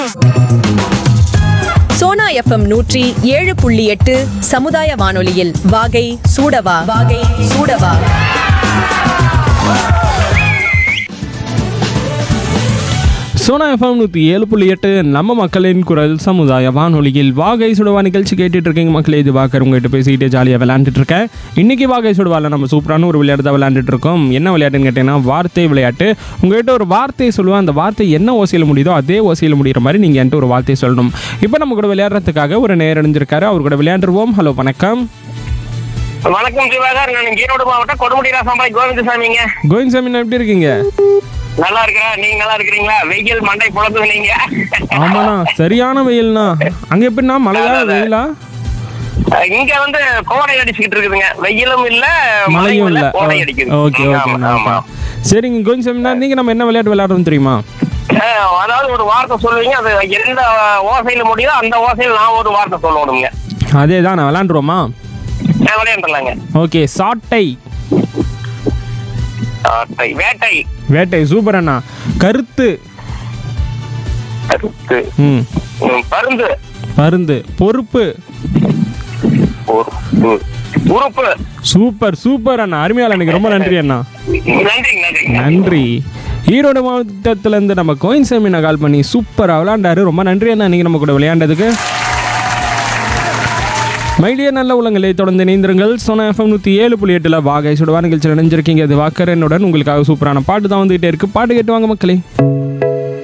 Sona FM நூற்றி ஏழு புள்ளி எட்டு சமுதாய வானொலியில் வாகை சூடவா வாகை சூடவா சோனா எஃப்எம் நூற்றி ஏழு புள்ளி எட்டு நம்ம மக்களின் குரல் சமுதாய வானொலியில் வாகை சுடுவா நிகழ்ச்சி கேட்டுட்டு இருக்கீங்க மக்களே இது பார்க்குற உங்ககிட்ட பேசிக்கிட்டே ஜாலியாக விளையாண்டுட்டு இருக்கேன் இன்னைக்கு வாகை சுடுவாவில் நம்ம சூப்பரான ஒரு விளையாட்டு தான் விளையாண்டுட்டு இருக்கோம் என்ன விளையாட்டுன்னு கேட்டிங்கன்னா வார்த்தை விளையாட்டு உங்ககிட்ட ஒரு வார்த்தையை சொல்லுவேன் அந்த வார்த்தை என்ன ஓசையில் முடியுதோ அதே ஓசையில் முடிகிற மாதிரி நீங்கள் என்கிட்ட ஒரு வார்த்தையை சொல்லணும் இப்போ நம்ம கூட விளையாடுறதுக்காக ஒரு நேர் அணிஞ்சிருக்காரு அவர் கூட விளையாண்டுருவோம் ஹலோ வணக்கம் வணக்கம் சிவாகர் நான் ஈரோடு மாவட்டம் கொடுமுடி ராசாம்பாய் கோவிந்தசாமிங்க கோவிந்த் சாமி எப்படி இருக்கீங்க நல்லா இருக்கிறேன் நீங்க நல்லா இருக்கிறீங்களா வெயில் மண்டை புலந்து நீங்க ஆமாண்ணா சரியான வெயில்ண்ணா அங்கே எப்படின்னா மழையா வெயிலா இங்க வந்து கோடை அடிச்சுக்கிட்டு இருக்குதுங்க வெயிலும் இல்ல மழையும் இல்ல கோடை அடிக்குது ஓகே ஆமா, ஓகே ஆமா. சரிங்க கொஞ்சம் செமினார் நீங்க நம்ம என்ன விளையாட்டு விளையாடுறோம் தெரியுமா அஹ், அதாவது ஒரு வார்த்தை சொல்லுவீங்க அது எந்த ஓசையில முடியுதோ அந்த ஓசையில நான் ஒரு வார்த்தை சொல்லணுங்க அதே தான் நான் விளையாண்டுருவோமா அஹ், விளையாண்டுலாங்க ஓகே சாட்டை ஆட்டை, வேட்டை வேட்டை சூப்பர் அண்ணா கருத்து கருத்து ம் ம், பருந்து பருந்து பொறுப்பு பொறுப்பு உறுப்பு சூப்பர் சூப்பர் அண்ணா அருமையால் எனக்கு ரொம்ப நன்றி அண்ணா நன்றி நன்றி நன்றி ஈரோடு மாவட்டத்திலேருந்து நம்ம கோயின் சாமினை கால் பண்ணி சூப்பராக விளையாண்டாரு ரொம்ப நன்றி அண்ணா நீங்கள் நம்ம கூட விளையாண்டதுக்கு மைடிய நல்ல உலகங்களை தொடர்ந்து இணைந்திருங்கள் சோனா எஃப்எம் நூற்றி ஏழு புள்ளி எட்டில் வாகை சுடுவா நிகழ்ச்சியில் நினைஞ்சிருக்கீங்க அது வாக்கரனுடன் உங்களுக்காக சூப்பரான பாட்டு தான் வந்துகிட்டே இருக்கு பாட்டு கேட்டு வாங்க மக்களே